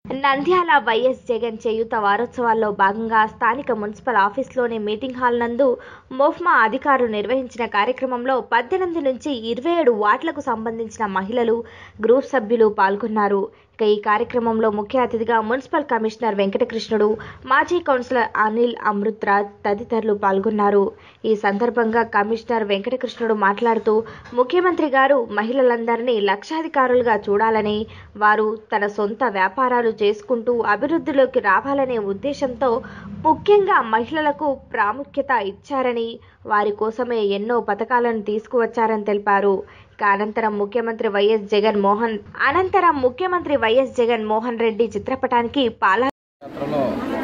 Nandyal YS Jagan చేయూత వారోత్సవాల్లో భాగంగా స్థానిక మున్సిపల్ ఆఫీస్లోని మీటింగ్ హాల్ నందు మోఫ్మా అధికారులు నిర్వహించిన కార్యక్రమంలో పద్దెనిమిది నుంచి ఇరవై ఏడు వార్డులకు సంబంధించిన మహిళలు గ్రూప్ సభ్యులు పాల్గొన్నారు ఇక ఈ కార్యక్రమంలో ముఖ్య అతిథిగా మున్సిపల్ కమిషనర్ వెంకటకృష్ణుడు మాజీ కౌన్సిలర్ అనిల్ అమృత్రాజ్ తదితరులు పాల్గొన్నారు ఈ సందర్భంగా కమిషనర్ వెంకటకృష్ణుడు మాట్లాడుతూ ముఖ్యమంత్రి గారు మహిళలందరినీ లక్షాధికారులుగా చూడాలని వారు తన సొంత వ్యాపారాలు చేసుకుంటూ అభివృద్ధిలోకి రావాలనే ఉద్దేశంతో ముఖ్యంగా మహిళలకు ప్రాముఖ్యత ఇచ్చారని వారి కోసమే ఎన్నో పథకాలను తీసుకువచ్చారని తెలిపారు ఇక అనంతరం ముఖ్యమంత్రి వైఎస్ జగన్ మోహన్ అనంతరం ముఖ్యమంత్రి వైఎస్ జగన్ మోహన్ రెడ్డి చిత్రపటానికి పాల యాత్రలో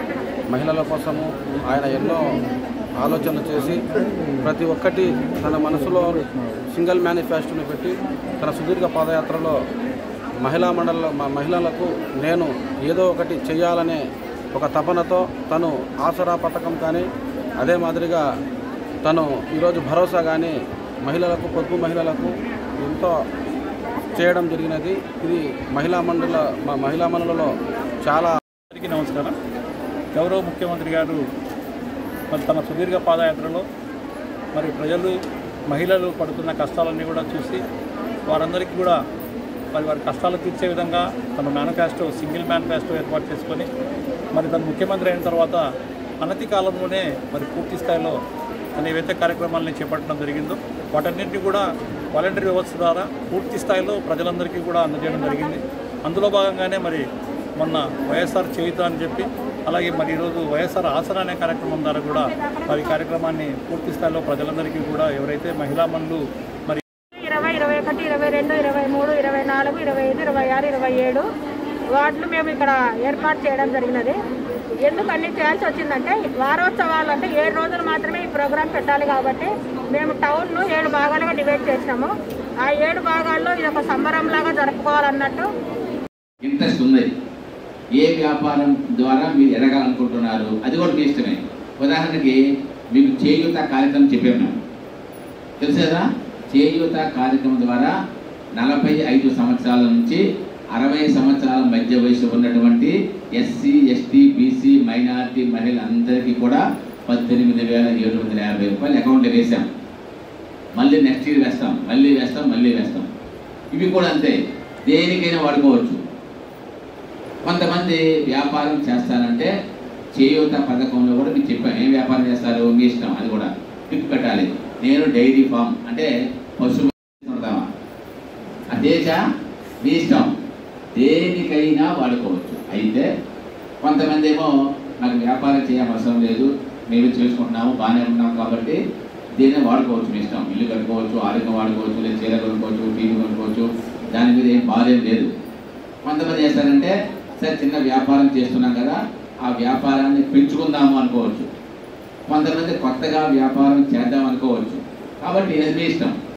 మహిళల కోసము ఆయన ఎన్నో ఆలోచనలు చేసి ప్రతి ఒక్కటి తన మనసులో సింగిల్ మేనిఫెస్టోని పెట్టి తన సుదీర్ఘ పాదయాత్రలో మహిళా మండల మ- మహిళలకు నేను ఏదో ఒకటి చేయాలనే ఒక తపనతో తను ఆసరా పథకం కానీ అదే మాదిరిగా తను ఈరోజు భరోసా కానీ మహిళలకు పొదుపు మహిళలకు ఎంతో చేయడం జరిగినది ఇది మహిళా మండల మ- మహిళా మండలిలో చాలా అందరికీ నమస్కారం గౌరవ ముఖ్యమంత్రి గారు మరి తన సుదీర్ఘ పాదయాత్రలో మరి ప్రజలు మహిళలు పడుతున్న కష్టాలన్నీ కూడా చూసి వారందరికీ కూడా మరి వారి కష్టాలు తీర్చే విధంగా తన మేనిఫెస్టో సింగిల్ మేనిఫెస్టో ఏర్పాటు చేసుకొని మరి తను ముఖ్యమంత్రి అయిన తర్వాత అనతి కాలంలోనే మరి పూర్తి స్థాయిలో తను ఏవైతే కార్యక్రమాలని చేపట్టడం జరిగిందో వాటన్నింటినీ కూడా వాలంటరీ వ్యవస్థ ద్వారా పూర్తి స్థాయిలో ప్రజలందరికీ కూడా అందజేయడం జరిగింది అందులో భాగంగానే మరి మొన్న వైఎస్ఆర్ చేయుత అని చెప్పి అలాగే మరి ఈరోజు వైఎస్ఆర్ ఆసరా అనే కార్యక్రమం ద్వారా కూడా మరి ఈ కార్యక్రమాన్ని పూర్తి స్థాయిలో ప్రజలందరికీ కూడా ఎవరైతే మహిళా మనులు మరి ఇరవై ఇరవై ఒకటి ఇరవై రెండు ఇరవై మూడు ఇరవై నాలుగు ఇరవై ఐదు ఇరవై ఆరు ఇరవై ఏడు వార్డులు మేము ఇక్కడ ఏర్పాటు చేయడం జరిగినది ఎందుకు అన్ని చేయాల్సి వచ్చిందంటే వారోత్సవాలు అంటే ఏడు రోజులు మాత్రమే ఈ ప్రోగ్రాం పెట్టాలి కాబట్టి మేము టౌన్ను ఏడు భాగాలుగా డివైడ్ చేసినాము ఆ ఏడు భాగాల్లో ఇది ఒక సంబరంలాగా జరుపుకోవాలన్నట్టు ఇంట్రెస్ట్ ఉంది ఏ వ్యాపారం ద్వారా మీరు ఎదగాలనుకుంటున్నారు అది కూడా మీ ఇష్టమే ఉదాహరణకి మీకు చేయూత కార్యక్రమం చెప్పాము మేము తెలుసు కదా చేయూత కార్యక్రమం ద్వారా నలభై ఐదు సంవత్సరాల నుంచి అరవై సంవత్సరాల మధ్య వయసు ఉన్నటువంటి ఎస్సీ ఎస్టీ బీసీ మైనారిటీ మహిళలందరికీ కూడా పద్దెనిమిది వేల ఏడు వందల యాభై రూపాయలు అకౌంట్లో వేసాం మళ్ళీ నెక్స్ట్ ఇయర్ వేస్తాం మళ్ళీ వేస్తాం మళ్ళీ వేస్తాం ఇవి కూడా అంతే దేనికైనా వాడుకోవచ్చు కొంతమంది వ్యాపారం చేస్తారంటే చేయూత పథకంలో కూడా మీకు చెప్పాను ఏం వ్యాపారం చేస్తారు మీ ఇష్టం అది కూడా పిక్ పెట్టాలి నేను డైరీ ఫామ్ అంటే పశువు పెడతామా అదేచా మీ ఇష్టం దేనికైనా వాడుకోవచ్చు అయితే కొంతమంది ఏమో నాకు వ్యాపారం చేయడం అవసరం లేదు మేము చేసుకుంటున్నాము బాగానే ఉన్నాం కాబట్టి దీన్ని వాడుకోవచ్చు మీ ఇష్టం ఇల్లు కట్టుకోవచ్చు ఆరోగ్యం వాడుకోవచ్చు లేదా చీర కొనుక్కోవచ్చు టీవీ కొనుక్కోవచ్చు దాని మీద ఏం బాధేం లేదు కొంతమంది చేస్తారంటే సరే చిన్న వ్యాపారం చేస్తున్నాం కదా ఆ వ్యాపారాన్ని పెంచుకుందాము అనుకోవచ్చు కొంతమంది కొత్తగా వ్యాపారం చేద్దాం అనుకోవచ్చు కాబట్టి అది మీ ఇష్టం